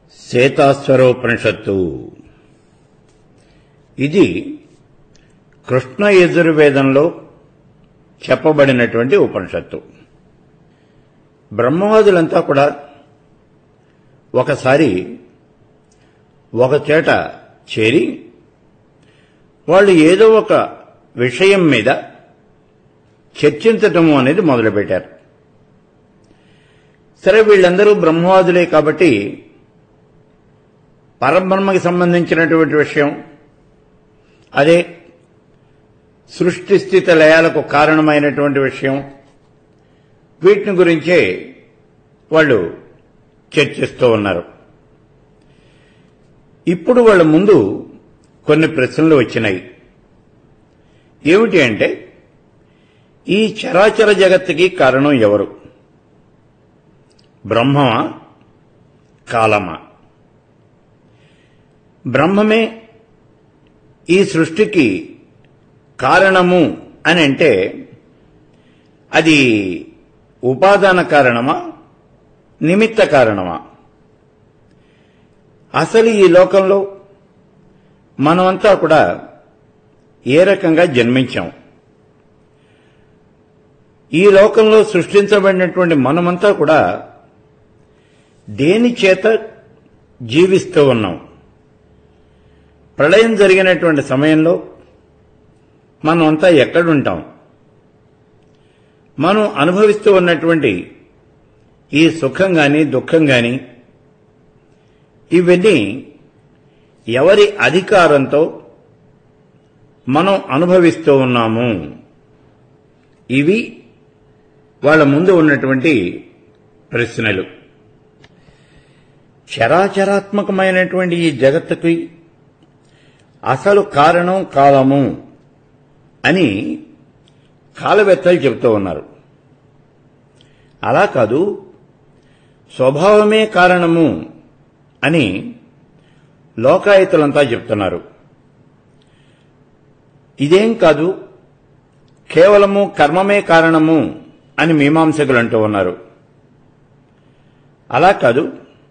శ్వేతాశ్వరోపనిషత్తు ఇది కృష్ణ యజుర్వేదంలో చెప్పబడినటువంటి ఉపనిషత్తు బ్రహ్మవాదులంతా కూడా ఒకసారి ఒక చేట చేరి వాళ్ళు ఏదో ఒక విషయం మీద చర్చించటము అనేది మొదలుపెట్టారు సరే వీళ్ళందరూ బ్రహ్మవాదులే కాబట్టి పరబ్రహ్మకి సంబంధించినటువంటి విషయం అదే సృష్టి స్థితి లయాలకు కారణమైనటువంటి విషయం వీటిని గురించే వాళ్ళు చర్చిస్తూ ఉన్నారు ఇప్పుడు వాళ్ళ ముందు కొన్ని ప్రశ్నలు వచ్చినాయి ఏమిటి అంటే ఈ చరాచర జగత్తుకి కారణం ఎవరు బ్రహ్మమా కాలమా బ్రహ్మమే ఈ సృష్టికి కారణము అని అంటే అది ఉపాదాన కారణమా నిమిత్త కారణమా అసలు ఈ లోకంలో మనమంతా కూడా ఏ రకంగా జన్మించాం ఈ లోకంలో సృష్టించబడినటువంటి మనమంతా కూడా దేని చేత జీవిస్తూ ఉన్నాం ప్రళయం జరిగినటువంటి సమయంలో మనం అంతా ఎక్కడుంటాం మనం అనుభవిస్తూ ఉన్నటువంటి ఈ సుఖం గాని దుఃఖం గాని ఇవన్నీ ఎవరి అధికారంతో మనం అనుభవిస్తూ ఉన్నాము ఇవి వాళ్ళ ముందు ఉన్నటువంటి ప్రశ్నలు చరాచరాత్మకమైనటువంటి ఈ జగత్తుకి అసలు కారణం కాలము అని కాలవేత్తలు చెబుతూ ఉన్నారు అలా కాదు స్వభావమే కారణము అని లోకాయుతులంతా చెప్తున్నారు ఇదేం కాదు కేవలము కర్మమే కారణము అని మీమాంసకులు అంటూ ఉన్నారు అలా కాదు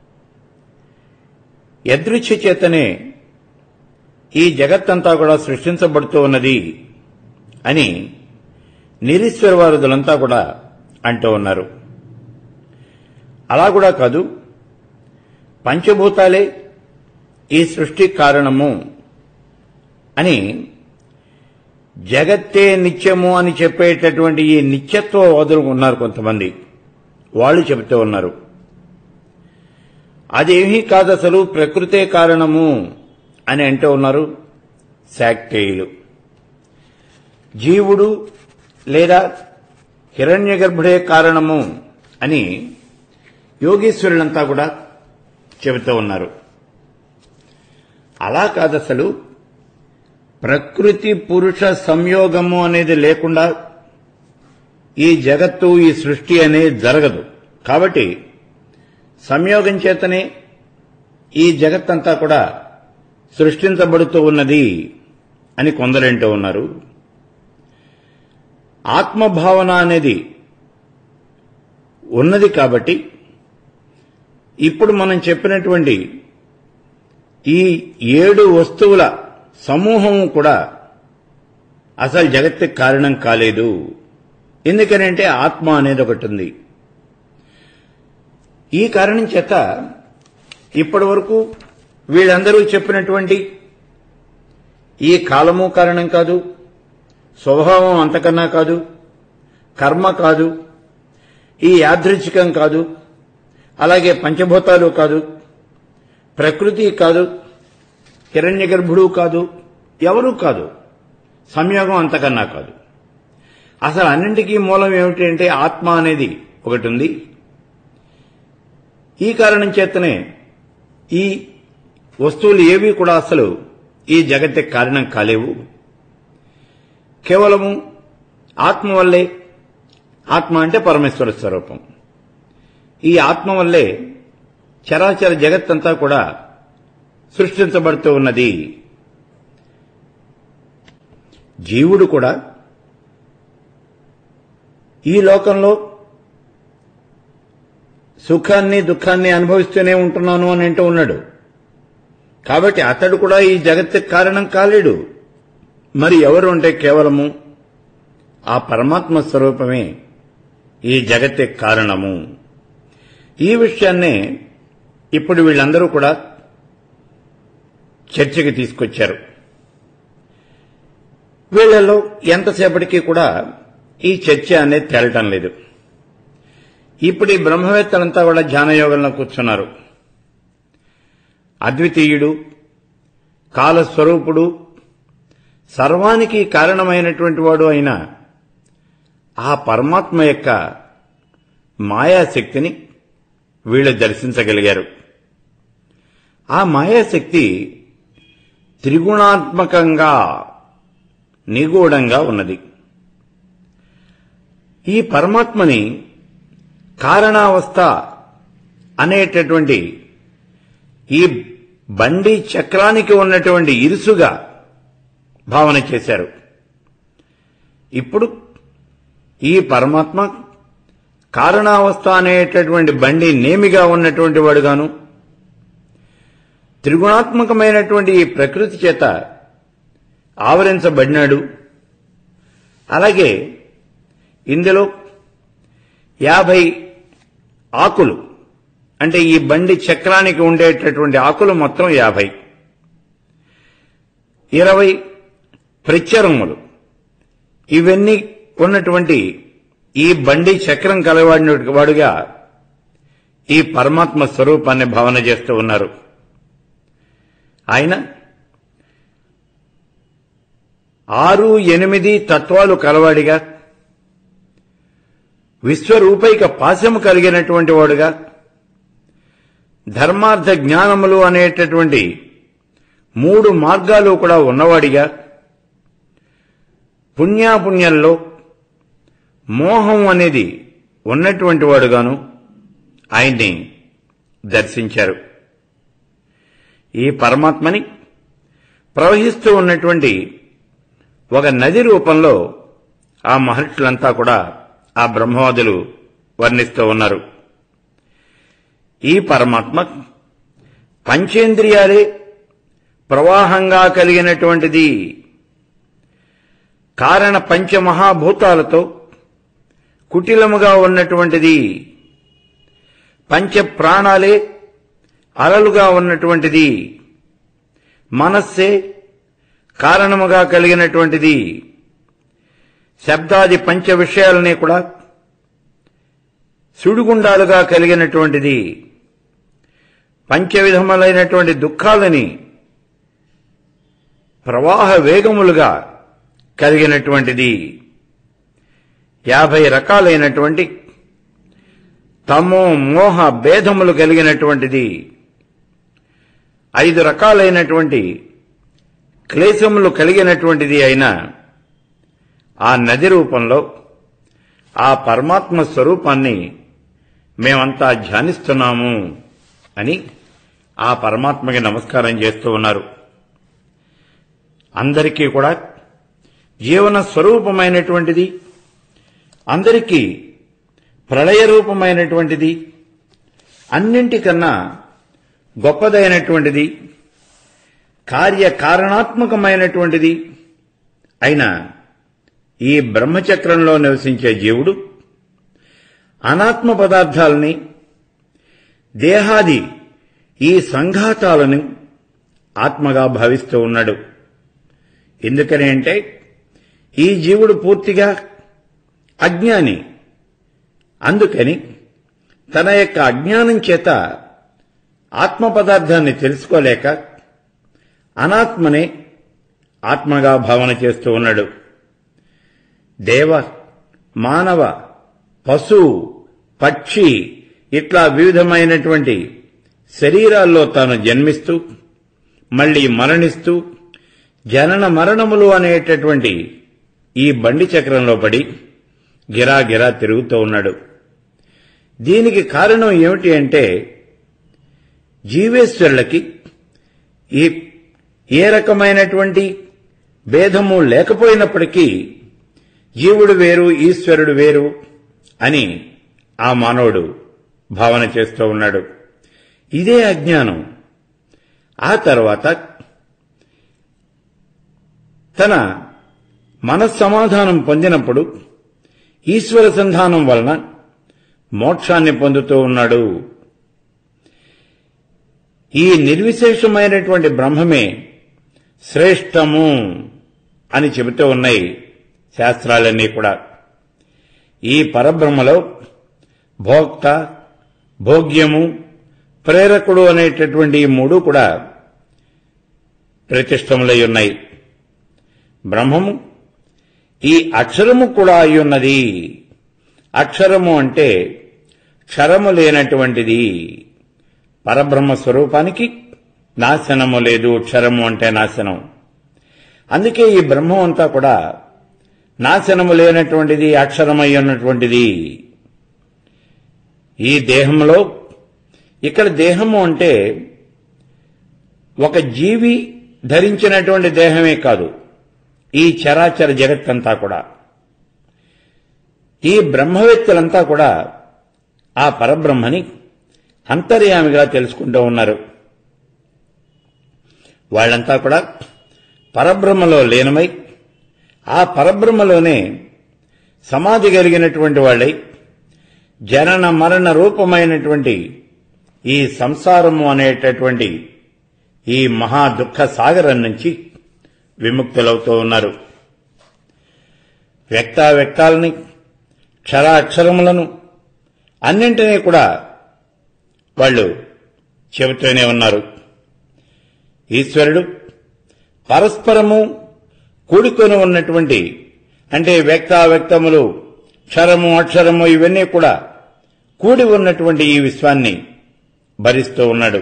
యదృచ్ఛ చేతనే ఈ జగత్తంతా కూడా సృష్టించబడుతూ ఉన్నది అని నిరీశ్వరవారుదులంతా కూడా అంటూ ఉన్నారు అలా కూడా కాదు పంచభూతాలే ఈ సృష్టి కారణము అని జగత్తే నిత్యము అని చెప్పేటటువంటి ఈ నిత్యత్వ వదులు ఉన్నారు కొంతమంది వాళ్ళు చెబుతూ ఉన్నారు అదేమీ కాదు అసలు ప్రకృతే కారణము అని అంటూ ఉన్నారు శాక్తేయులు జీవుడు లేదా హిరణ్య గర్భుడే కారణము అని యోగీశ్వరులంతా కూడా చెబుతూ ఉన్నారు అలా కాదు అసలు ప్రకృతి పురుష సంయోగము అనేది లేకుండా ఈ జగత్తు ఈ సృష్టి అనేది జరగదు కాబట్టి సంయోగం చేతనే ఈ జగత్తంతా కూడా సృష్టించబడుతూ ఉన్నది అని కొందరంటూ ఉన్నారు ఆత్మభావన అనేది ఉన్నది కాబట్టి ఇప్పుడు మనం చెప్పినటువంటి ఈ ఏడు వస్తువుల సమూహం కూడా అసలు జగత్తుకి కారణం కాలేదు ఎందుకనంటే ఆత్మ అనేది ఒకటి ఉంది ఈ కారణం చేత ఇప్పటి వరకు వీళ్ళందరూ చెప్పినటువంటి ఈ కాలము కారణం కాదు స్వభావం అంతకన్నా కాదు కర్మ కాదు ఈ యాదృచ్ఛికం కాదు అలాగే పంచభూతాలు కాదు ప్రకృతి కాదు హిరణ్య గర్భుడు కాదు ఎవరూ కాదు సంయోగం అంతకన్నా కాదు అసలు అన్నింటికీ మూలం ఏమిటి అంటే ఆత్మ అనేది ఒకటి ఉంది ఈ కారణం చేతనే ఈ వస్తువులు ఏవి కూడా అసలు ఈ జగత్తుకి కారణం కాలేవు కేవలము ఆత్మ వల్లే ఆత్మ అంటే పరమేశ్వర స్వరూపం ఈ ఆత్మ వల్లే చరాచర జగత్తంతా కూడా సృష్టించబడుతూ ఉన్నది జీవుడు కూడా ఈ లోకంలో సుఖాన్ని దుఃఖాన్ని అనుభవిస్తూనే ఉంటున్నాను అని అంటూ ఉన్నాడు కాబట్టి అతడు కూడా ఈ జగత్తుకి కారణం కాలేడు మరి ఎవరు అంటే కేవలము ఆ పరమాత్మ స్వరూపమే ఈ జగత్తుకి కారణము ఈ విషయాన్నే ఇప్పుడు వీళ్ళందరూ కూడా చర్చకి తీసుకొచ్చారు వీళ్ళలో ఎంతసేపటికి కూడా ఈ చర్చ అనేది తేలటం లేదు ఇప్పుడు ఈ బ్రహ్మవేత్తలంతా కూడా ధ్యానయోగంలో కూర్చున్నారు అద్వితీయుడు కాలస్వరూపుడు సర్వానికి కారణమైనటువంటి వాడు అయిన ఆ పరమాత్మ యొక్క మాయాశక్తిని వీళ్ళు దర్శించగలిగారు ఆ మాయాశక్తి త్రిగుణాత్మకంగా నిగూఢంగా ఉన్నది ఈ పరమాత్మని కారణావస్థ అనేటటువంటి ఈ బండి చక్రానికి ఉన్నటువంటి ఇరుసుగా భావన చేశారు ఇప్పుడు ఈ పరమాత్మ కారణావస్థ అనేటటువంటి బండి నేమిగా ఉన్నటువంటి వాడుగాను త్రిగుణాత్మకమైనటువంటి ఈ ప్రకృతి చేత ఆవరించబడినాడు అలాగే ఇందులో యాభై ఆకులు అంటే ఈ బండి చక్రానికి ఉండేటటువంటి ఆకులు మొత్తం యాభై ఇరవై ప్రత్యరములు ఇవన్నీ ఉన్నటువంటి ఈ బండి చక్రం కలవాడిన వాడుగా ఈ పరమాత్మ స్వరూపాన్ని భావన చేస్తూ ఉన్నారు ఆయన ఆరు ఎనిమిది తత్వాలు కలవాడిగా విశ్వరూపైక పాశము కలిగినటువంటి వాడుగా ధర్మార్థ జ్ఞానములు అనేటటువంటి మూడు మార్గాలు కూడా ఉన్నవాడిగా పుణ్యాపుణ్యంలో మోహం అనేది ఉన్నటువంటి వాడుగాను ఆయన్ని దర్శించారు ఈ పరమాత్మని ప్రవహిస్తూ ఉన్నటువంటి ఒక నది రూపంలో ఆ మహర్షులంతా కూడా ఆ బ్రహ్మవాదులు వర్ణిస్తూ ఉన్నారు ఈ పరమాత్మ పంచేంద్రియాలే ప్రవాహంగా కలిగినటువంటిది కారణ పంచమహాభూతాలతో కుటిలముగా ఉన్నటువంటిది పంచ ప్రాణాలే అలలుగా ఉన్నటువంటిది మనస్సే కారణముగా కలిగినటువంటిది శబ్దాది పంచ విషయాలనే కూడా సుడిగుండాలుగా కలిగినటువంటిది పంచవిధములైనటువంటి దుఃఖాలని ప్రవాహ వేగములుగా కలిగినటువంటిది యాభై రకాలైనటువంటి తమో మోహ భేదములు కలిగినటువంటిది ఐదు రకాలైనటువంటి క్లేశములు కలిగినటువంటిది అయిన ఆ నది రూపంలో ఆ పరమాత్మ స్వరూపాన్ని మేమంతా ధ్యానిస్తున్నాము అని ఆ పరమాత్మకి నమస్కారం చేస్తూ ఉన్నారు అందరికీ కూడా జీవన స్వరూపమైనటువంటిది అందరికీ ప్రళయ రూపమైనటువంటిది అన్నింటికన్నా గొప్పదైనటువంటిది కార్యకారణాత్మకమైనటువంటిది అయిన ఈ బ్రహ్మచక్రంలో నివసించే జీవుడు అనాత్మ పదార్థాలని దేహాది ఈ సంఘాతాలను ఆత్మగా భావిస్తూ ఉన్నాడు ఎందుకని అంటే ఈ జీవుడు పూర్తిగా అజ్ఞాని అందుకని తన యొక్క అజ్ఞానం చేత ఆత్మ పదార్థాన్ని తెలుసుకోలేక అనాత్మనే ఆత్మగా భావన చేస్తూ ఉన్నాడు దేవ మానవ పశు పక్షి ఇట్లా వివిధమైనటువంటి శరీరాల్లో తాను జన్మిస్తూ మళ్లీ మరణిస్తూ జనన మరణములు అనేటటువంటి ఈ బండి చక్రంలో పడి గిరా గిరా తిరుగుతూ ఉన్నాడు దీనికి కారణం ఏమిటి అంటే జీవేశ్వరులకి ఈ ఏ రకమైనటువంటి భేదము లేకపోయినప్పటికీ జీవుడు వేరు ఈశ్వరుడు వేరు అని ఆ మానవుడు భావన చేస్తూ ఉన్నాడు ఇదే అజ్ఞానం ఆ తర్వాత తన మనస్సమాధానం పొందినప్పుడు ఈశ్వర సంధానం వలన మోక్షాన్ని పొందుతూ ఉన్నాడు ఈ నిర్విశేషమైనటువంటి బ్రహ్మమే శ్రేష్టము అని చెబుతూ ఉన్నాయి శాస్త్రాలన్నీ కూడా ఈ పరబ్రహ్మలో భోక్త భోగ్యము ప్రేరకుడు అనేటటువంటి ఈ మూడు కూడా ప్రతిష్టములై ఉన్నాయి బ్రహ్మము ఈ అక్షరము కూడా అయ్యున్నది అక్షరము అంటే క్షరము లేనటువంటిది పరబ్రహ్మ స్వరూపానికి నాశనము లేదు క్షరము అంటే నాశనం అందుకే ఈ బ్రహ్మం అంతా కూడా నాశనము లేనటువంటిది అక్షరమై ఉన్నటువంటిది ఈ దేహంలో ఇక్కడ దేహము అంటే ఒక జీవి ధరించినటువంటి దేహమే కాదు ఈ చరాచర జగత్తంతా కూడా ఈ బ్రహ్మవేత్తలంతా కూడా ఆ పరబ్రహ్మని అంతర్యామిగా తెలుసుకుంటూ ఉన్నారు వాళ్ళంతా కూడా పరబ్రహ్మలో లీనమై ఆ పరబ్రహ్మలోనే సమాధి కలిగినటువంటి వాళ్ళై జనన మరణ రూపమైనటువంటి ఈ సంసారము అనేటటువంటి ఈ మహా దుఃఖ సాగరం నుంచి విముక్తులవుతూ ఉన్నారు వ్యక్తావ్యక్తాలని క్షరాక్షరములను అన్నింటినీ కూడా వాళ్ళు చెబుతూనే ఉన్నారు ఈశ్వరుడు పరస్పరము కూడుకొని ఉన్నటువంటి అంటే వ్యక్తావ్యక్తములు క్షరము అక్షరము ఇవన్నీ కూడా కూడి ఉన్నటువంటి ఈ విశ్వాన్ని భరిస్తూ ఉన్నాడు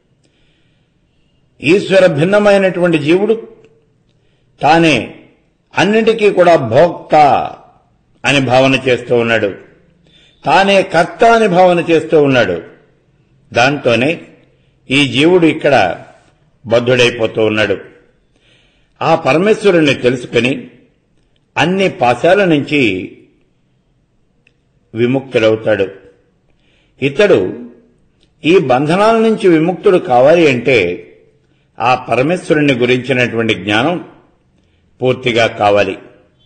ఈశ్వర భిన్నమైనటువంటి జీవుడు తానే అన్నింటికీ కూడా భోక్త అని భావన చేస్తూ ఉన్నాడు తానే కర్త అని భావన చేస్తూ ఉన్నాడు దాంతోనే ఈ జీవుడు ఇక్కడ బద్ధుడైపోతూ ఉన్నాడు ఆ పరమేశ్వరుణ్ణి తెలుసుకుని అన్ని పాశాల నుంచి విముక్తుడవుతాడు ఇతడు ఈ బంధనాల నుంచి విముక్తుడు కావాలి అంటే ఆ పరమేశ్వరుని గురించినటువంటి జ్ఞానం పూర్తిగా కావాలి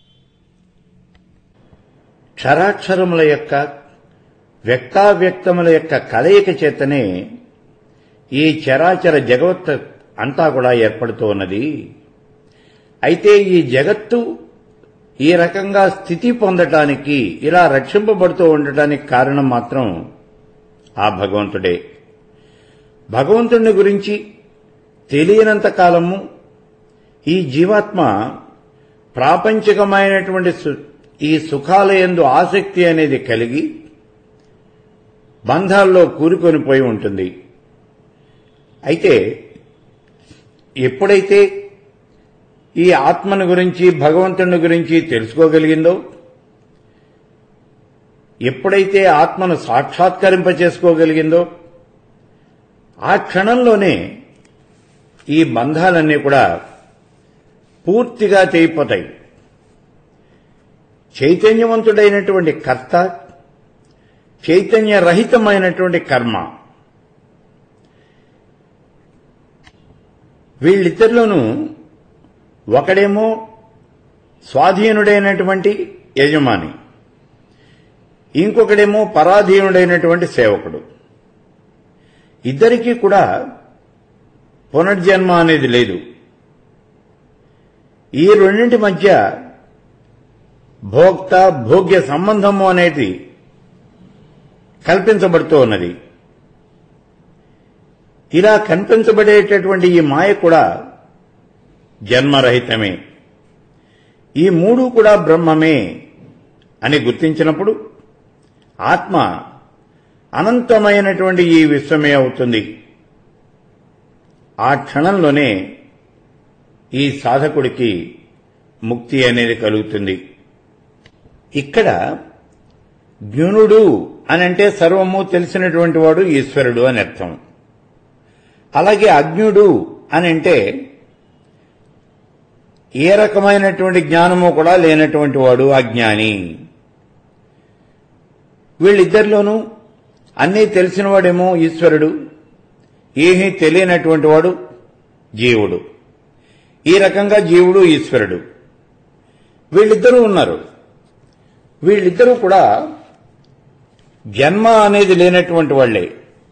క్షరాక్షరముల యొక్క వ్యక్తావ్యక్తముల యొక్క కలయిక చేతనే ఈ చరాచర జగత్ అంతా కూడా ఏర్పడుతూ ఉన్నది అయితే ఈ జగత్తు ఈ రకంగా స్థితి పొందటానికి ఇలా రక్షింపబడుతూ ఉండటానికి కారణం మాత్రం ఆ భగవంతుడే భగవంతుడిని గురించి తెలియనంత కాలము ఈ జీవాత్మ ప్రాపంచికమైనటువంటి ఈ సుఖాల ఎందు ఆసక్తి అనేది కలిగి బంధాల్లో కూరుకొని పోయి ఉంటుంది అయితే ఎప్పుడైతే ఈ ఆత్మను గురించి భగవంతుని గురించి తెలుసుకోగలిగిందో ఎప్పుడైతే ఆత్మను సాక్షాత్కరింప చేసుకోగలిగిందో ఆ క్షణంలోనే ఈ బంధాలన్నీ కూడా పూర్తిగా తెగిపోతాయి చైతన్యవంతుడైనటువంటి కర్త చైతన్య రహితమైనటువంటి కర్మ వీళ్ళిద్దరిలోనూ ఒకడేమో స్వాధీనుడైనటువంటి యజమాని ఇంకొకడేమో పరాధీనుడైనటువంటి సేవకుడు ఇద్దరికీ కూడా పునర్జన్మ అనేది లేదు ఈ రెండింటి మధ్య భోక్త భోగ్య సంబంధము అనేది కల్పించబడుతూ ఉన్నది ఇలా కనిపించబడేటటువంటి ఈ మాయ కూడా జన్మరహితమే ఈ మూడు కూడా బ్రహ్మమే అని గుర్తించినప్పుడు ఆత్మ అనంతమైనటువంటి ఈ విశ్వమే అవుతుంది ఆ క్షణంలోనే ఈ సాధకుడికి ముక్తి అనేది కలుగుతుంది ఇక్కడ జ్ఞునుడు అని అంటే సర్వము తెలిసినటువంటి వాడు ఈశ్వరుడు అని అర్థం అలాగే అజ్ఞుడు అని అంటే ఏ రకమైనటువంటి జ్ఞానము కూడా లేనటువంటి వాడు అజ్ఞాని వీళ్ళిద్దరిలోనూ అన్నీ తెలిసినవాడేమో ఈశ్వరుడు ఏమీ తెలియనటువంటి వాడు జీవుడు ఈ రకంగా జీవుడు ఈశ్వరుడు వీళ్ళిద్దరూ ఉన్నారు వీళ్ళిద్దరూ కూడా జన్మ అనేది లేనటువంటి వాళ్లే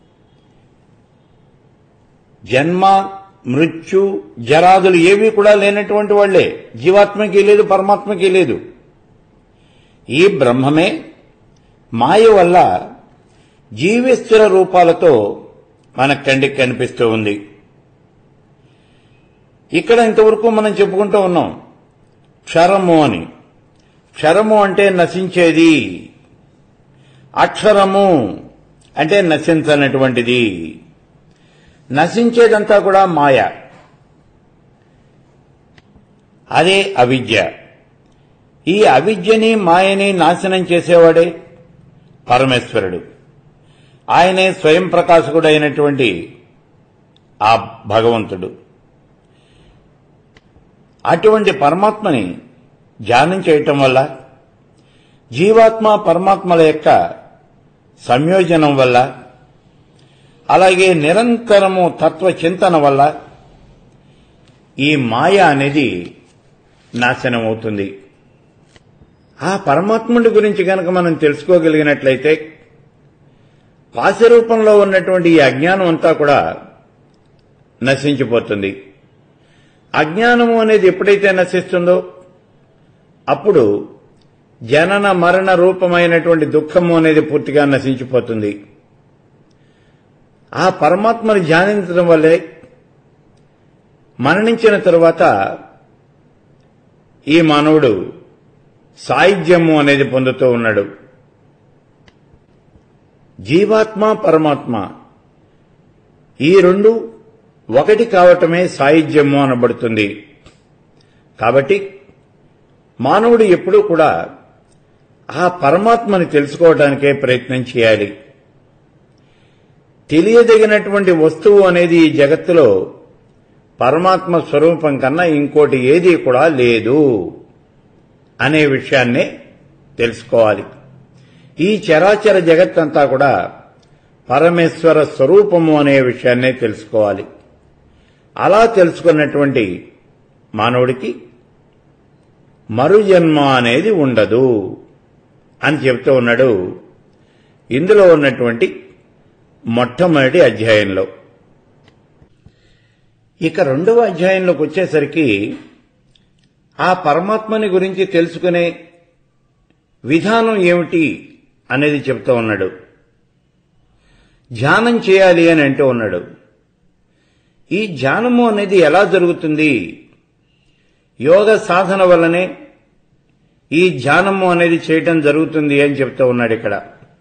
జన్మ మృత్యు జరాదులు ఏవి కూడా లేనటువంటి వాళ్లే జీవాత్మకి లేదు పరమాత్మకి లేదు ఈ బ్రహ్మమే మాయ వల్ల జీవేశ్వర రూపాలతో మన కంటికి కనిపిస్తూ ఉంది ఇక్కడ ఇంతవరకు మనం చెప్పుకుంటూ ఉన్నాం క్షరము అని క్షరము అంటే నశించేది అక్షరము అంటే నశించనటువంటిది నశించేదంతా కూడా మాయ అదే అవిద్య ఈ అవిద్యని మాయని నాశనం చేసేవాడే పరమేశ్వరుడు ఆయనే స్వయం ప్రకాశకుడైనటువంటి ఆ భగవంతుడు అటువంటి పరమాత్మని ధ్యానం చేయటం వల్ల జీవాత్మ పరమాత్మల యొక్క సంయోజనం వల్ల అలాగే నిరంతరము తత్వ చింతన వల్ల ఈ మాయ అనేది నాశనం అవుతుంది ఆ పరమాత్ముడి గురించి కనుక మనం తెలుసుకోగలిగినట్లయితే పాశరూపంలో ఉన్నటువంటి ఈ అజ్ఞానం అంతా కూడా నశించిపోతుంది అజ్ఞానము అనేది ఎప్పుడైతే నశిస్తుందో అప్పుడు జనన మరణ రూపమైనటువంటి దుఃఖము అనేది పూర్తిగా నశించిపోతుంది ఆ పరమాత్మని ధ్యానించడం వల్లే మరణించిన తరువాత ఈ మానవుడు సాయుధ్యము అనేది పొందుతూ ఉన్నాడు జీవాత్మ పరమాత్మ ఈ రెండు ఒకటి కావటమే సాయుధ్యము అనబడుతుంది కాబట్టి మానవుడు ఎప్పుడూ కూడా ఆ పరమాత్మని తెలుసుకోవడానికే ప్రయత్నం చేయాలి తెలియదగినటువంటి వస్తువు అనేది ఈ జగత్తులో పరమాత్మ స్వరూపం కన్నా ఇంకోటి ఏదీ కూడా లేదు అనే విషయాన్నే తెలుసుకోవాలి ఈ చరాచర జగత్తంతా కూడా పరమేశ్వర స్వరూపము అనే విషయాన్నే తెలుసుకోవాలి అలా తెలుసుకున్నటువంటి మానవుడికి మరుజన్మ అనేది ఉండదు అని చెప్తూ ఉన్నాడు ఇందులో ఉన్నటువంటి మొట్టమొదటి అధ్యాయంలో ఇక రెండవ అధ్యాయంలోకి వచ్చేసరికి ఆ పరమాత్మని గురించి తెలుసుకునే విధానం ఏమిటి అనేది చెప్తూ ఉన్నాడు ధ్యానం చేయాలి అని అంటూ ఉన్నాడు ఈ ధ్యానము అనేది ఎలా జరుగుతుంది యోగ సాధన వల్లనే ఈ ధ్యానము అనేది చేయటం జరుగుతుంది అని చెప్తూ ఉన్నాడు ఇక్కడ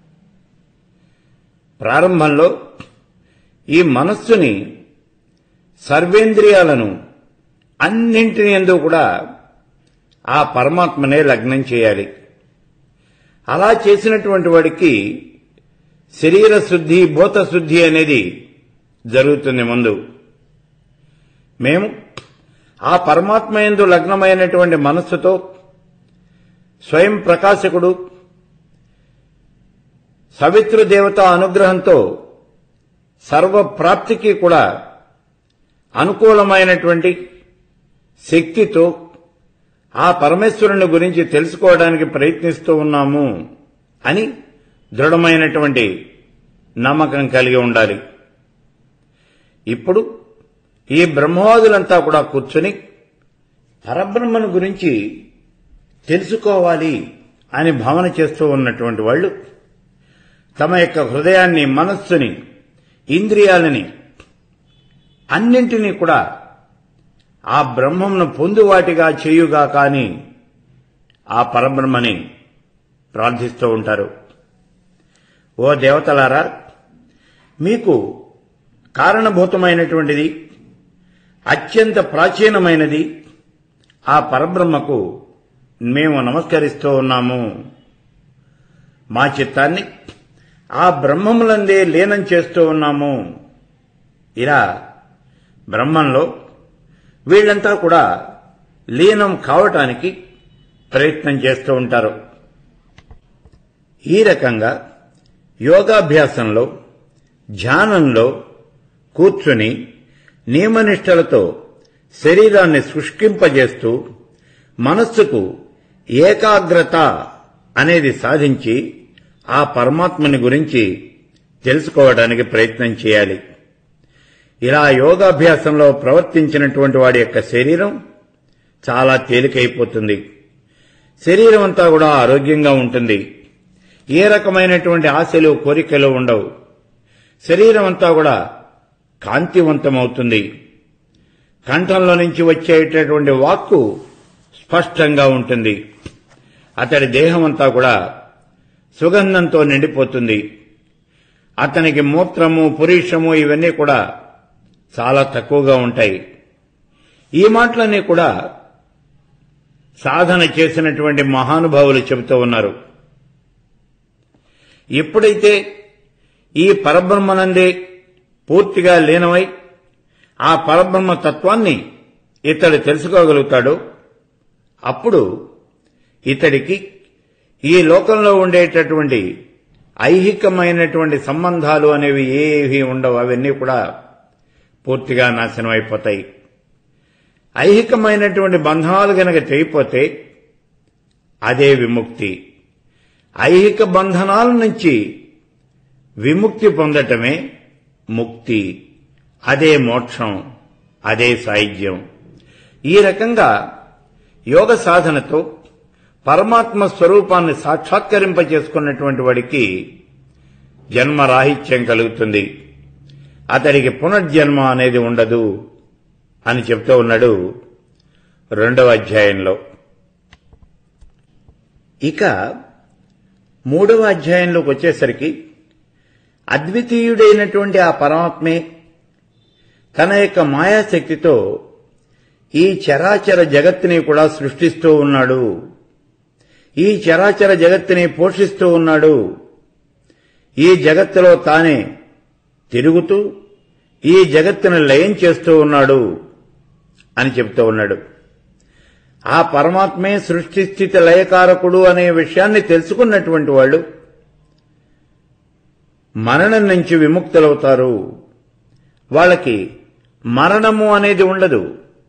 ప్రారంభంలో ఈ మనస్సుని సర్వేంద్రియాలను అన్నింటిని ఎందు కూడా ఆ పరమాత్మనే లగ్నం చేయాలి అలా చేసినటువంటి వాడికి శరీర శుద్ధి భూత శుద్ధి అనేది జరుగుతుంది ముందు మేము ఆ పరమాత్మ ఎందు లగ్నమైనటువంటి మనస్సుతో స్వయం ప్రకాశకుడు సవిత్రు దేవత అనుగ్రహంతో సర్వప్రాప్తికి కూడా అనుకూలమైనటువంటి శక్తితో ఆ పరమేశ్వరుని గురించి తెలుసుకోవడానికి ప్రయత్నిస్తూ ఉన్నాము అని దృఢమైనటువంటి నమ్మకం కలిగి ఉండాలి ఇప్పుడు ఈ బ్రహ్మవాదులంతా కూడా కూర్చుని పరబ్రహ్మను గురించి తెలుసుకోవాలి అని భావన చేస్తూ ఉన్నటువంటి వాళ్ళు తమ యొక్క హృదయాన్ని మనస్సుని ఇంద్రియాలని అన్నింటినీ కూడా ఆ బ్రహ్మంను పొందువాటిగా చేయుగా కాని ఆ పరబ్రహ్మని ప్రార్థిస్తూ ఉంటారు ఓ దేవతలారా మీకు కారణభూతమైనటువంటిది అత్యంత ప్రాచీనమైనది ఆ పరబ్రహ్మకు మేము నమస్కరిస్తూ ఉన్నాము మా చిత్తాన్ని ఆ బ్రహ్మములందే లీనం చేస్తూ ఉన్నాము ఇలా బ్రహ్మంలో వీళ్ళంతా కూడా లీనం కావటానికి ప్రయత్నం చేస్తూ ఉంటారు ఈ రకంగా యోగాభ్యాసంలో ధ్యానంలో కూర్చుని నియమనిష్టలతో శరీరాన్ని శుష్కింపజేస్తూ మనస్సుకు ఏకాగ్రత అనేది సాధించి ఆ పరమాత్మని గురించి తెలుసుకోవడానికి ప్రయత్నం చేయాలి ఇలా యోగాభ్యాసంలో ప్రవర్తించినటువంటి వాడి యొక్క శరీరం చాలా తేలికైపోతుంది శరీరం అంతా కూడా ఆరోగ్యంగా ఉంటుంది ఏ రకమైనటువంటి ఆశలు కోరికలు ఉండవు శరీరం అంతా కూడా కాంతివంతమవుతుంది కంఠంలో నుంచి వచ్చేటటువంటి వాక్కు స్పష్టంగా ఉంటుంది అతడి దేహం అంతా కూడా సుగంధంతో నిండిపోతుంది అతనికి మూత్రము పురీషము ఇవన్నీ కూడా చాలా తక్కువగా ఉంటాయి ఈ మాటలన్నీ కూడా సాధన చేసినటువంటి మహానుభావులు చెబుతూ ఉన్నారు ఎప్పుడైతే ఈ పరబ్రహ్మనందే పూర్తిగా లీనమై ఆ పరబ్రహ్మ తత్వాన్ని ఇతడు తెలుసుకోగలుగుతాడో అప్పుడు ఇతడికి ఈ లోకంలో ఉండేటటువంటి ఐహికమైనటువంటి సంబంధాలు అనేవి ఏవి ఉండవు అవన్నీ కూడా పూర్తిగా నాశనం అయిపోతాయి ఐహికమైనటువంటి బంధనాలు గనక చేయిపోతే అదే విముక్తి ఐహిక బంధనాల నుంచి విముక్తి పొందటమే ముక్తి అదే మోక్షం అదే సాయుధ్యం ఈ రకంగా యోగ సాధనతో పరమాత్మ స్వరూపాన్ని సాక్షాత్కరింపచేసుకున్నటువంటి వాడికి జన్మరాహిత్యం కలుగుతుంది అతడికి పునర్జన్మ అనేది ఉండదు అని చెప్తూ ఉన్నాడు రెండవ అధ్యాయంలో ఇక మూడవ అధ్యాయంలోకి వచ్చేసరికి అద్వితీయుడైనటువంటి ఆ పరమాత్మే తన యొక్క మాయాశక్తితో ఈ చరాచర జగత్తుని కూడా సృష్టిస్తూ ఉన్నాడు ఈ చరాచర జగత్తుని పోషిస్తూ ఉన్నాడు ఈ జగత్తులో తానే తిరుగుతూ ఈ జగత్తును లయం చేస్తూ ఉన్నాడు అని చెప్తూ ఉన్నాడు ఆ పరమాత్మే సృష్టి స్థితి లయకారకుడు అనే విషయాన్ని తెలుసుకున్నటువంటి వాళ్ళు మరణం నుంచి విముక్తులవుతారు వాళ్ళకి మరణము అనేది ఉండదు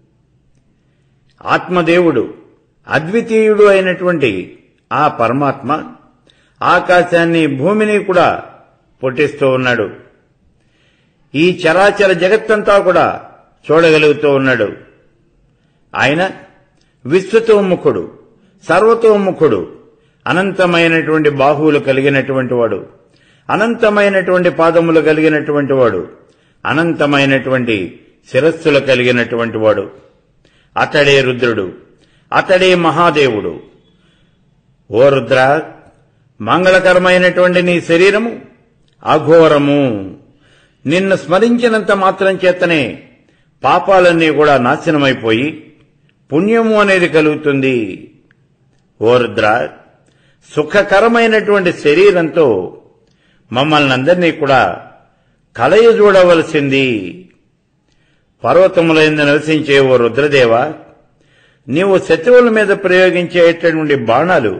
ఆత్మదేవుడు అద్వితీయుడు అయినటువంటి ఆ పరమాత్మ ఆకాశాన్ని భూమిని కూడా పుట్టిస్తూ ఉన్నాడు ఈ చరాచర జగత్తంతా కూడా చూడగలుగుతూ ఉన్నాడు ఆయన విశ్వతోముఖుడు సర్వతోముఖుడు అనంతమైనటువంటి బాహువులు కలిగినటువంటి వాడు అనంతమైనటువంటి పాదములు కలిగినటువంటి వాడు అనంతమైనటువంటి శిరస్సులు కలిగినటువంటి వాడు అతడే రుద్రుడు అతడే మహాదేవుడు ఓ రుద్ర మంగళకరమైనటువంటి నీ శరీరము అఘోరము నిన్ను స్మరించినంత మాత్రం చేతనే పాపాలన్నీ కూడా నాశనమైపోయి పుణ్యము అనేది కలుగుతుంది ఓ రుద్ర సుఖకరమైనటువంటి శరీరంతో మమ్మల్ని అందరినీ కూడా కలయ చూడవలసింది పర్వతములైంద నివసించే ఓ రుద్రదేవ నీవు శత్రువుల మీద ప్రయోగించేటటువంటి బాణాలు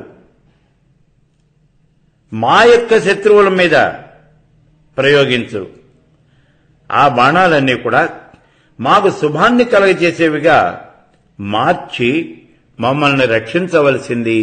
మా యొక్క శత్రువుల మీద ప్రయోగించు ఆ బాణాలన్నీ కూడా మాకు శుభాన్ని కలగజేసేవిగా మార్చి మమ్మల్ని రక్షించవలసింది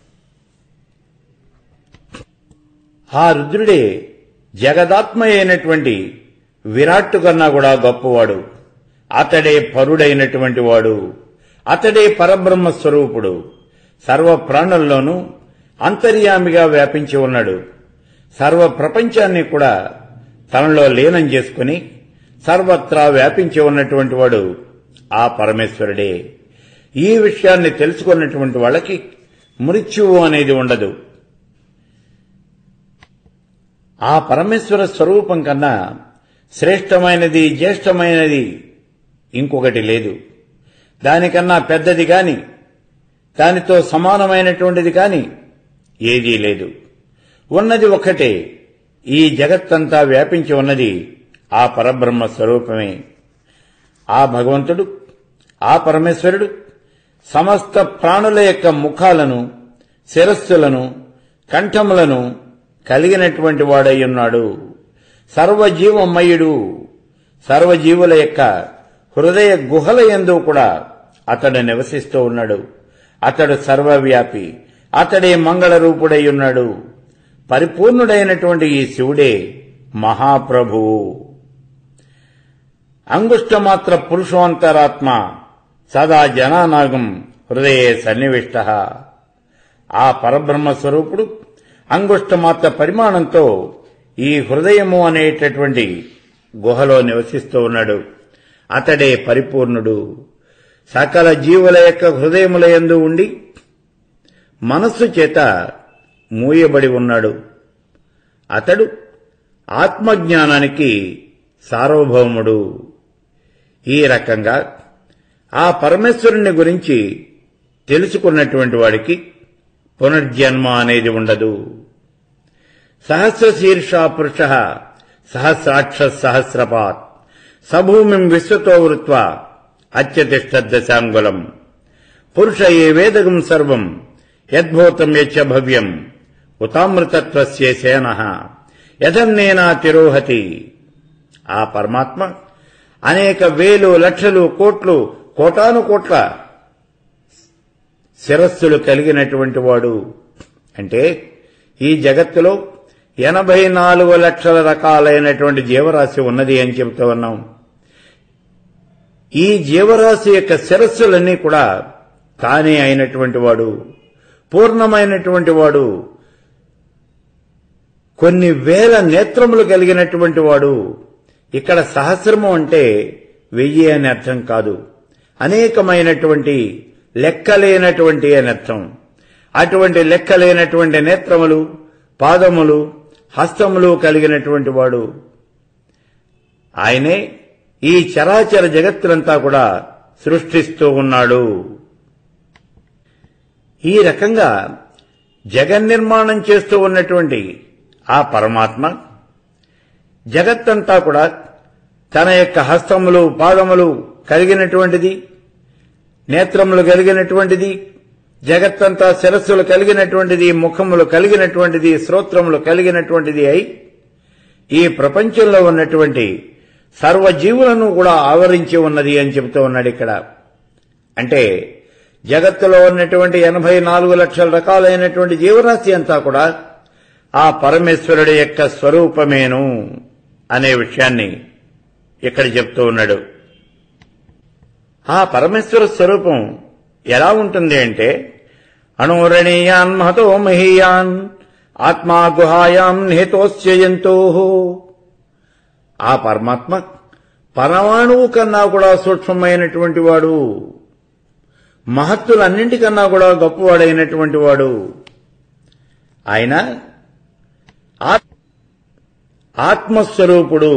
ఆ రుద్రుడే జగదాత్మ అయినటువంటి విరాట్టు కన్నా కూడా గొప్పవాడు అతడే పరుడైనటువంటి వాడు అతడే పరబ్రహ్మ స్వరూపుడు సర్వ ప్రాణుల్లోనూ అంతర్యామిగా వ్యాపించి ఉన్నాడు సర్వ ప్రపంచాన్ని కూడా తనలో లీనం చేసుకుని సర్వత్రా వ్యాపించి ఉన్నటువంటి వాడు ఆ పరమేశ్వరుడే ఈ విషయాన్ని తెలుసుకున్నటువంటి వాళ్ళకి మృత్యువు అనేది ఉండదు ఆ పరమేశ్వర స్వరూపం కన్నా శ్రేష్టమైనది జ్యేష్టమైనది ఇంకొకటి లేదు దానికన్నా పెద్దది కాని దానితో సమానమైనటువంటిది కాని ఏదీ లేదు ఉన్నది ఒక్కటే ఈ జగత్తంతా వ్యాపించి ఉన్నది ఆ పరబ్రహ్మ స్వరూపమే ఆ భగవంతుడు ఆ పరమేశ్వరుడు సమస్త ప్రాణుల యొక్క ముఖాలను శిరస్సులను కంఠములను కలిగినటువంటి వాడై ఉన్నాడు సర్వజీవమయుడు సర్వజీవుల యొక్క హృదయ గుహల ఎందు కూడా అతడు నివసిస్తూ ఉన్నాడు అతడు సర్వవ్యాపి అతడే మంగళ రూపుడై ఉన్నాడు పరిపూర్ణుడైనటువంటి ఈ శివుడే మహాప్రభువు అంగుష్టమాత్ర పురుషోంతరాత్మ సదా జనానాగం హృదయే సన్నివిష్ట ఆ పరబ్రహ్మ స్వరూపుడు అంగుష్టమాత్ర పరిమాణంతో ఈ హృదయము అనేటటువంటి గుహలో నివసిస్తూ ఉన్నాడు అతడే పరిపూర్ణుడు సకల జీవుల యొక్క హృదయముల యందు ఉండి మనస్సు చేత మూయబడి ఉన్నాడు అతడు ఆత్మజ్ఞానానికి సార్వభౌముడు ఈ రకంగా ఆ పరమేశ్వరుని గురించి తెలుసుకున్నటువంటి వాడికి పునర్జన్మ అనేది ఉండదు సహస్ర శీర్ష పురుష సహస్రాక్ష సహస్రపాత్ సభూమిం విశ్వతో వృత్వ అత్యతిష్టదశాంగులం పురుష ఏ వేదగం సర్వం యద్భూతం యచ్చ భవ్యం ఉతామృతత్వస్య సేన యథన్నేనా తిరోహతి ఆ పరమాత్మ అనేక వేలు లక్షలు కోట్లు కోటాను కోట్ల శిరస్సులు కలిగినటువంటి వాడు అంటే ఈ జగత్తులో ఎనభై నాలుగు లక్షల రకాలైనటువంటి జీవరాశి ఉన్నది అని చెబుతూ ఉన్నాం ఈ జీవరాశి యొక్క శిరస్సులన్నీ కూడా తానే అయినటువంటి వాడు పూర్ణమైనటువంటి వాడు కొన్ని వేల నేత్రములు కలిగినటువంటి వాడు ఇక్కడ సహస్రము అంటే వెయ్యి అని అర్థం కాదు అనేకమైనటువంటి లెక్కలేనటువంటి అని అర్థం అటువంటి లెక్కలేనటువంటి నేత్రములు పాదములు హస్తములు కలిగినటువంటి వాడు ఆయనే ఈ చరాచర జగత్తులంతా కూడా సృష్టిస్తూ ఉన్నాడు ఈ రకంగా జగన్నిర్మాణం చేస్తూ ఉన్నటువంటి ఆ పరమాత్మ జగత్తంతా కూడా తన యొక్క హస్తములు పాదములు కలిగినటువంటిది నేత్రములు కలిగినటువంటిది జగత్తంతా శిరస్సులు కలిగినటువంటిది ముఖములు కలిగినటువంటిది శ్రోత్రములు కలిగినటువంటిది అయి ఈ ప్రపంచంలో ఉన్నటువంటి సర్వజీవులను కూడా ఆవరించి ఉన్నది అని చెబుతూ ఉన్నాడు ఇక్కడ అంటే జగత్తులో ఉన్నటువంటి ఎనభై నాలుగు లక్షల రకాలైనటువంటి జీవరాశి అంతా కూడా ఆ పరమేశ్వరుడి యొక్క స్వరూపమేను అనే విషయాన్ని ఇక్కడ చెప్తూ ఉన్నాడు ఆ పరమేశ్వర స్వరూపం ఎలా ఉంటుంది అంటే అణోరణీయాన్ మహతో మహీయాన్ ఆత్మా గుహాయాం నిహితోస్యంతో ఆ పరమాత్మ పరమాణువు కన్నా కూడా సూక్ష్మమైనటువంటి వాడు మహత్తులన్నింటికన్నా కూడా గొప్పవాడైనటువంటి వాడు ఆయన ఆత్మస్వరూపుడు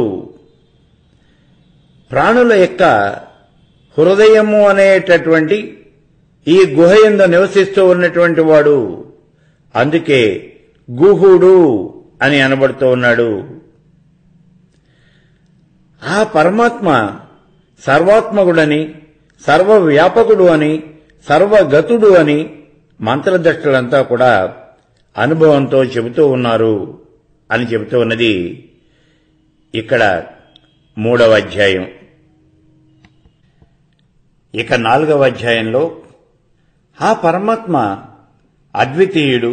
ప్రాణుల యొక్క హృదయము అనేటటువంటి ఈ గుహయంద నివసిస్తూ ఉన్నటువంటి వాడు అందుకే గుహుడు అని అనబడుతూ ఉన్నాడు ఆ పరమాత్మ సర్వాత్మకుడని సర్వవ్యాపకుడు అని సర్వగతుడు అని మంత్రదృష్టులంతా కూడా అనుభవంతో చెబుతూ ఉన్నారు అని చెబుతూ ఉన్నది ఇక్కడ మూడవ అధ్యాయం ఇక నాలుగవ అధ్యాయంలో ఆ పరమాత్మ అద్వితీయుడు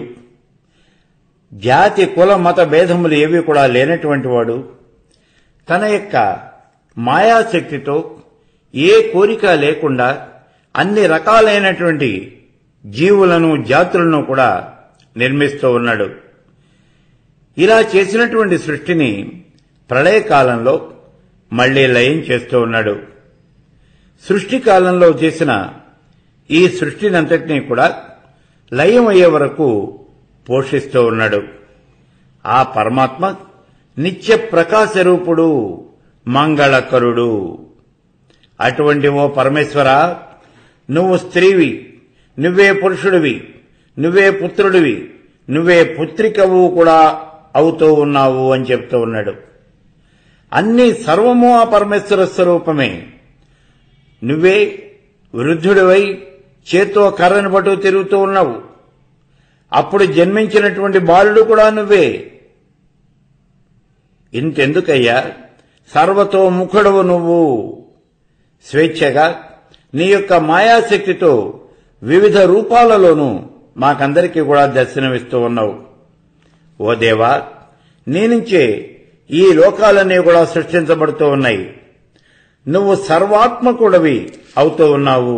జాతి కుల మత భేదములు ఏవి కూడా లేనటువంటి వాడు తన యొక్క మాయాశక్తితో ఏ కోరిక లేకుండా అన్ని రకాలైనటువంటి జీవులను జాతులను కూడా నిర్మిస్తూ ఉన్నాడు ఇలా చేసినటువంటి సృష్టిని ప్రళయకాలంలో మళ్లీ లయం చేస్తూ ఉన్నాడు సృష్టి కాలంలో చేసిన ఈ సృష్టినంతటినీ కూడా లయం అయ్యే వరకు పోషిస్తూ ఉన్నాడు ఆ పరమాత్మ నిత్య ప్రకాశ రూపుడు మంగళకరుడు అటువంటి ఓ పరమేశ్వర నువ్వు స్త్రీవి నువ్వే పురుషుడివి నువ్వే పుత్రుడివి నువ్వే పుత్రికవు కూడా అవుతూ ఉన్నావు అని చెప్తూ ఉన్నాడు అన్ని సర్వము ఆ పరమేశ్వర స్వరూపమే నువ్వే వృద్ధుడివై చేత్తో కర్రను పట్టు తిరుగుతూ ఉన్నావు అప్పుడు జన్మించినటువంటి బాలుడు కూడా నువ్వే ఇంతెందుకయ్యా సర్వతో ముఖుడవు నువ్వు స్వేచ్ఛగా నీ యొక్క మాయాశక్తితో వివిధ రూపాలలోనూ మాకందరికీ కూడా దర్శనమిస్తూ ఉన్నావు ఓ దేవా నీ నుంచే ఈ లోకాలన్నీ కూడా సృష్టించబడుతూ ఉన్నాయి నువ్వు సర్వాత్మకుడవి అవుతూ ఉన్నావు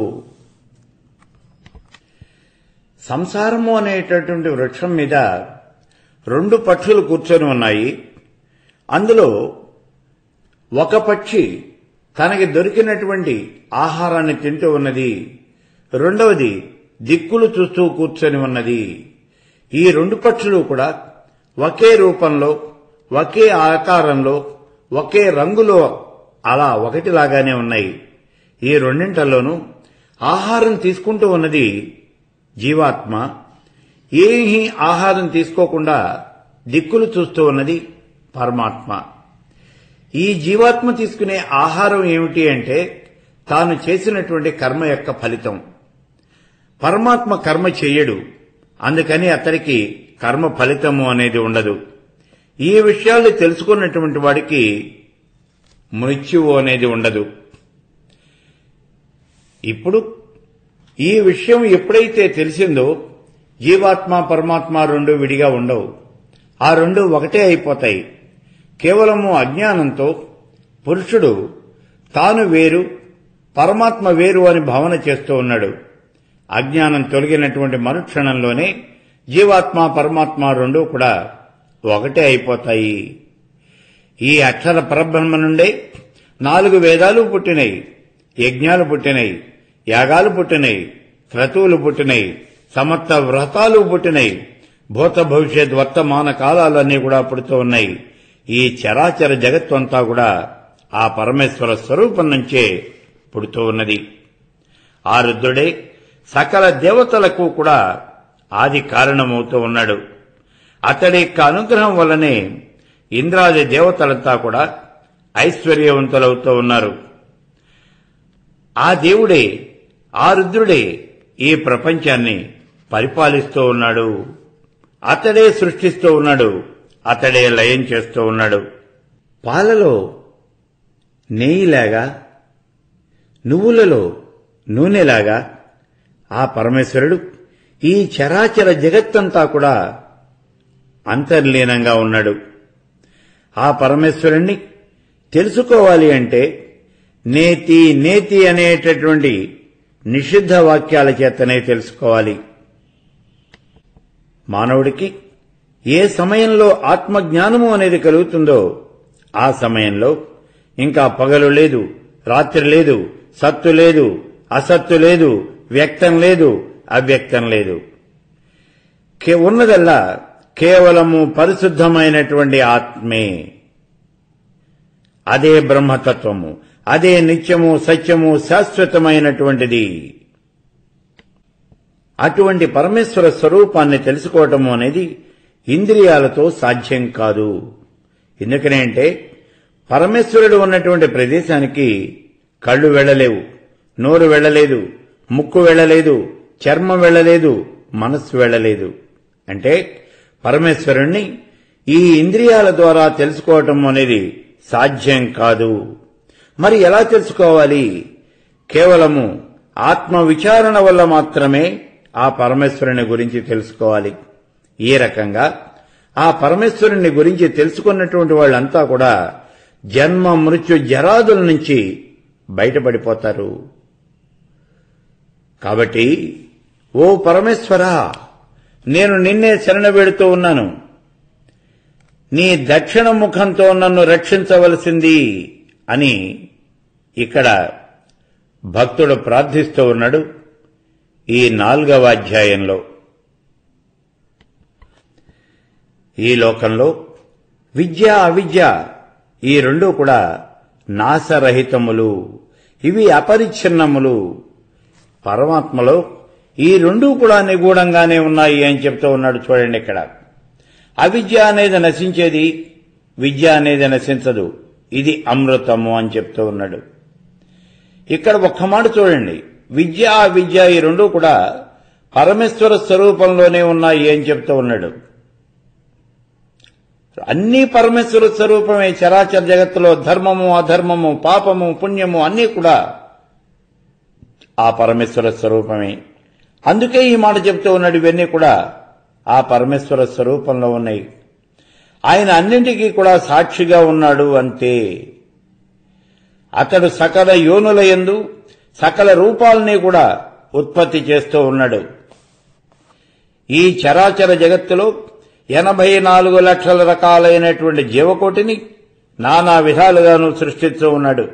సంసారము అనేటటువంటి వృక్షం మీద రెండు పక్షులు కూర్చొని ఉన్నాయి అందులో ఒక పక్షి తనకి దొరికినటువంటి ఆహారాన్ని తింటూ ఉన్నది రెండవది దిక్కులు చూస్తూ కూర్చొని ఉన్నది ఈ రెండు పక్షులు కూడా ఒకే రూపంలో ఒకే ఆకారంలో ఒకే రంగులో అలా ఒకటిలాగానే ఉన్నాయి ఈ రెండింటిలోనూ ఆహారం తీసుకుంటూ ఉన్నది జీవాత్మ ఏమీ ఆహారం తీసుకోకుండా దిక్కులు చూస్తూ ఉన్నది పరమాత్మ ఈ జీవాత్మ తీసుకునే ఆహారం ఏమిటి అంటే తాను చేసినటువంటి కర్మ యొక్క ఫలితం పరమాత్మ కర్మ చెయ్యడు అందుకని అతడికి కర్మ ఫలితము అనేది ఉండదు ఈ విషయాలు తెలుసుకున్నటువంటి వాడికి మృత్యువు అనేది ఉండదు ఇప్పుడు ఈ విషయం ఎప్పుడైతే తెలిసిందో జీవాత్మ పరమాత్మ రెండు విడిగా ఉండవు ఆ రెండు ఒకటే అయిపోతాయి కేవలము అజ్ఞానంతో పురుషుడు తాను వేరు పరమాత్మ వేరు అని భావన చేస్తూ ఉన్నాడు అజ్ఞానం తొలగినటువంటి మరుక్షణంలోనే జీవాత్మ పరమాత్మ రెండూ కూడా ఒకటే అయిపోతాయి ఈ అక్షర పరబ్రహ్మ నుండే నాలుగు వేదాలు పుట్టినాయి యజ్ఞాలు పుట్టినాయి యాగాలు పుట్టినాయి క్రతువులు పుట్టినాయి సమర్థ వ్రతాలు పుట్టినాయి భూత భవిష్యత్ వర్తమాన కాలాలన్నీ కూడా పుడుతూ ఉన్నాయి ఈ చరాచర జగత్తు అంతా కూడా ఆ పరమేశ్వర స్వరూపం నుంచే పుడుతూ ఉన్నది ఆ రుద్రుడే సకల దేవతలకు కూడా ఆది కారణమవుతూ ఉన్నాడు అతడి యొక్క అనుగ్రహం వల్లనే ఇంద్రాది దేవతలంతా కూడా ఐశ్వర్యవంతులవుతూ ఉన్నారు ఆ దేవుడే ఆ రుద్రుడే ఈ ప్రపంచాన్ని పరిపాలిస్తూ ఉన్నాడు అతడే సృష్టిస్తూ ఉన్నాడు అతడే లయం చేస్తూ ఉన్నాడు పాలలో నెయ్యిలాగా నువ్వులలో నూనెలాగా ఆ పరమేశ్వరుడు ఈ చరాచర జగత్తంతా కూడా అంతర్లీనంగా ఉన్నాడు ఆ పరమేశ్వరుణ్ణి తెలుసుకోవాలి అంటే నేతి నేతి అనేటటువంటి నిషిద్ధ వాక్యాల చేతనే తెలుసుకోవాలి మానవుడికి ఏ సమయంలో ఆత్మజ్ఞానము అనేది కలుగుతుందో ఆ సమయంలో ఇంకా పగలు లేదు రాత్రి లేదు సత్తు లేదు అసత్తు లేదు వ్యక్తం లేదు అవ్యక్తం లేదు కే- ఉన్నదల్లా కేవలము పరిశుద్ధమైనటువంటి ఆత్మే అదే బ్రహ్మతత్వము అదే నిత్యము సత్యము శాశ్వతమైనటువంటిది అటువంటి పరమేశ్వర స్వరూపాన్ని తెలుసుకోవటము అనేది ఇంద్రియాలతో సాధ్యం కాదు ఎందుకనే అంటే పరమేశ్వరుడు ఉన్నటువంటి ప్రదేశానికి కళ్ళు వెళ్ళలేవు నోరు వెళ్ళలేదు ముక్కు వెళ్ళలేదు చర్మం వెళ్ళలేదు మనస్సు వెళ్ళలేదు అంటే పరమేశ్వరుణ్ణి ఈ ఇంద్రియాల ద్వారా తెలుసుకోవటం అనేది సాధ్యం కాదు మరి ఎలా తెలుసుకోవాలి కేవలము ఆత్మ విచారణ వల్ల మాత్రమే ఆ పరమేశ్వరుని గురించి తెలుసుకోవాలి ఈ రకంగా ఆ పరమేశ్వరుని గురించి తెలుసుకున్నటువంటి వాళ్ళంతా కూడా జన్మ మృత్యు జరాదుల నుంచి బయటపడిపోతారు కాబట్టి ఓ పరమేశ్వర నేను నిన్నే శరణబెడుతూ ఉన్నాను నీ దక్షిణ ముఖంతో నన్ను రక్షించవలసింది అని ఇక్కడ భక్తుడు ప్రార్థిస్తూ ఉన్నాడు ఈ నాలుగవ అధ్యాయంలో ఈ లోకంలో విద్య అవిద్య ఈ రెండూ కూడా నాశరహితములు ఇవి అపరిచ్ఛిన్నములు పరమాత్మలో ఈ రెండూ కూడా నిగూఢంగానే ఉన్నాయి అని చెప్తూ ఉన్నాడు చూడండి ఇక్కడ అవిద్య అనేది నశించేది విద్య అనేది నశించదు ఇది అమృతము అని చెప్తూ ఉన్నాడు ఇక్కడ ఒక్క మాట చూడండి విద్య విద్య ఈ రెండూ కూడా పరమేశ్వర స్వరూపంలోనే ఉన్నాయి అని చెప్తూ ఉన్నాడు అన్ని పరమేశ్వర స్వరూపమే చరాచర జగత్తులో ధర్మము అధర్మము పాపము పుణ్యము అన్నీ కూడా ఆ పరమేశ్వర స్వరూపమే అందుకే ఈ మాట చెప్తూ ఉన్నాడు ఇవన్నీ కూడా ఆ పరమేశ్వర స్వరూపంలో ఉన్నాయి ఆయన అన్నింటికీ కూడా సాక్షిగా ఉన్నాడు అంతే అతడు సకల యోనుల యందు సకల రూపాలని కూడా ఉత్పత్తి చేస్తూ ఉన్నాడు ఈ చరాచర జగత్తులో ఎనభై నాలుగు లక్షల రకాలైనటువంటి జీవకోటిని నానా విధాలుగాను సృష్టిస్తూ ఉన్నాడు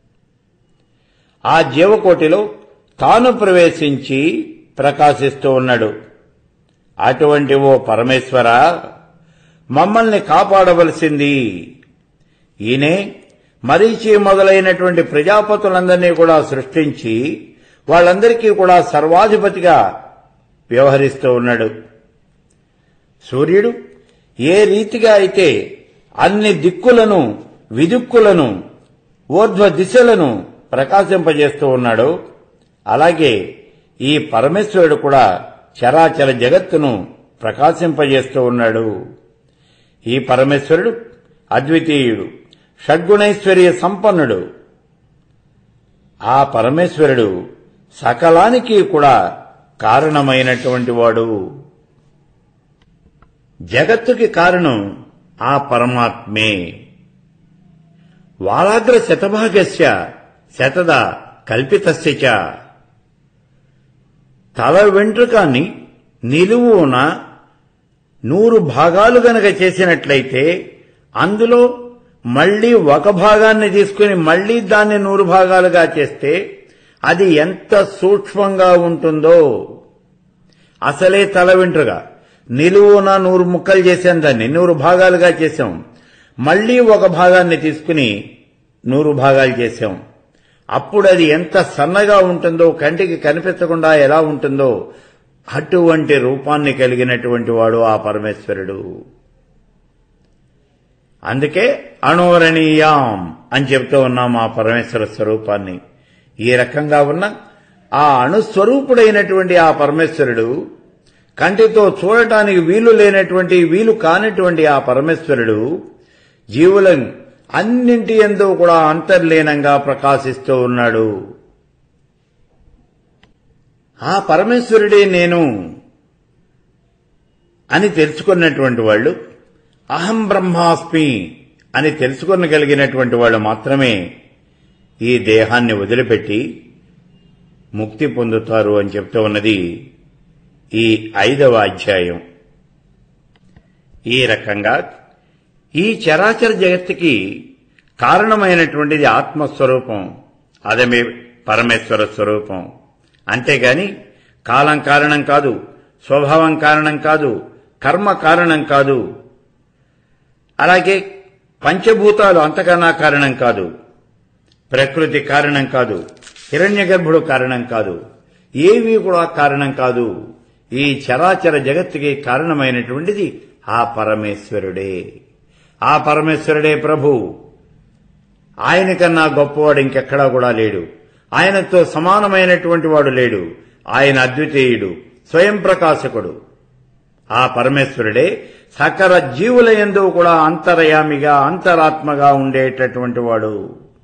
ఆ జీవకోటిలో తాను ప్రవేశించి ప్రకాశిస్తూ ఉన్నాడు అటువంటి ఓ పరమేశ్వర మమ్మల్ని కాపాడవలసింది ఈయనే మరీచి మొదలైనటువంటి ప్రజాపతులందరినీ కూడా సృష్టించి వాళ్ళందరికీ కూడా సర్వాధిపతిగా వ్యవహరిస్తూ ఉన్నాడు సూర్యుడు ఏ రీతిగా అయితే అన్ని దిక్కులను విదిక్కులను ఊర్ధ్వ దిశలను ప్రకాశింపజేస్తూ ఉన్నాడో అలాగే ఈ పరమేశ్వరుడు కూడా చరాచర జగత్తును ప్రకాశింపజేస్తూ ఉన్నాడు ఈ పరమేశ్వరుడు అద్వితీయుడు షడ్గుణైశ్వర్య సంపన్నుడు ఆ పరమేశ్వరుడు సకలానికి కూడా కారణమైనటువంటి వాడు జగత్తుకి కారణం ఆ పరమాత్మే వాలాగ్ర శతభాగస్య శతద కల్పితస్య చ. తల వెంట్రుకాన్ని నిలువున నూరు భాగాలు గనక చేసినట్లయితే అందులో మళ్ళీ ఒక భాగాన్ని తీసుకుని మళ్ళీ దాన్ని నూరు భాగాలుగా చేస్తే అది ఎంత సూక్ష్మంగా ఉంటుందో అసలే తల వెంట్రుగా నిలువున నూరు ముక్కలు చేశాం దాన్ని నూరు భాగాలుగా చేశాం మళ్ళీ ఒక భాగాన్ని తీసుకుని నూరు భాగాలు చేశాం అప్పుడు అది ఎంత సన్నగా ఉంటుందో కంటికి కనిపించకుండా ఎలా ఉంటుందో అటువంటి రూపాన్ని కలిగినటువంటి వాడు ఆ పరమేశ్వరుడు అందుకే అణోరణీయాం అని చెప్తూ ఉన్నాం ఆ పరమేశ్వర స్వరూపాన్ని ఈ రకంగా ఉన్న ఆ అణుస్వరూపుడైనటువంటి ఆ పరమేశ్వరుడు కంటితో చూడటానికి వీలు లేనటువంటి వీలు కానటువంటి ఆ పరమేశ్వరుడు జీవులను అన్నింటి ఎందు కూడా అంతర్లీనంగా ప్రకాశిస్తూ ఉన్నాడు ఆ పరమేశ్వరుడే నేను అని తెలుసుకున్నటువంటి వాళ్ళు అహం బ్రహ్మాస్మి అని తెలుసుకొనగలిగినటువంటి వాళ్ళు మాత్రమే ఈ దేహాన్ని వదిలిపెట్టి ముక్తి పొందుతారు అని చెప్తూ ఉన్నది ఈ ఐదవ అధ్యాయం ఈ రకంగా ఈ చరాచర జగత్తుకి కారణమైనటువంటిది ఆత్మస్వరూపం అదమే పరమేశ్వర స్వరూపం అంతేగాని కాలం కారణం కాదు స్వభావం కారణం కాదు కర్మ కారణం కాదు అలాగే పంచభూతాలు అంతకన్నా కారణం కాదు ప్రకృతి కారణం కాదు హిరణ్య గర్భుడు కారణం కాదు ఏవి కూడా కారణం కాదు ఈ చరాచర జగత్తుకి కారణమైనటువంటిది ఆ పరమేశ్వరుడే ఆ పరమేశ్వరుడే ప్రభు ఆయన కన్నా గొప్పవాడు ఇంకెక్కడా కూడా లేడు ఆయనతో సమానమైనటువంటి వాడు లేడు ఆయన అద్వితీయుడు స్వయం ప్రకాశకుడు ఆ పరమేశ్వరుడే సకల జీవుల ఎందు కూడా అంతరయామిగా అంతరాత్మగా ఉండేటటువంటి వాడు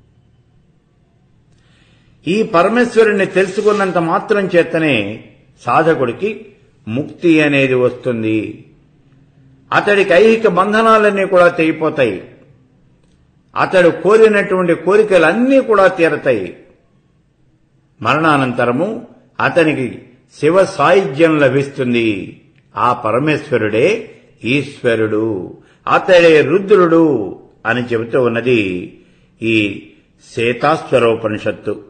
ఈ పరమేశ్వరుణ్ణి తెలుసుకున్నంత మాత్రం చేతనే సాధకుడికి ముక్తి అనేది వస్తుంది అతడికి ఐహిక బంధనాలన్నీ కూడా తెగిపోతాయి అతడు కోరినటువంటి కోరికలన్నీ కూడా తీరతాయి మరణానంతరము అతనికి శివ సాయుధ్యం లభిస్తుంది ఆ పరమేశ్వరుడే ఈశ్వరుడు అతడే రుద్రుడు అని చెబుతూ ఉన్నది ఈ శేతాస్వరోపనిషత్తు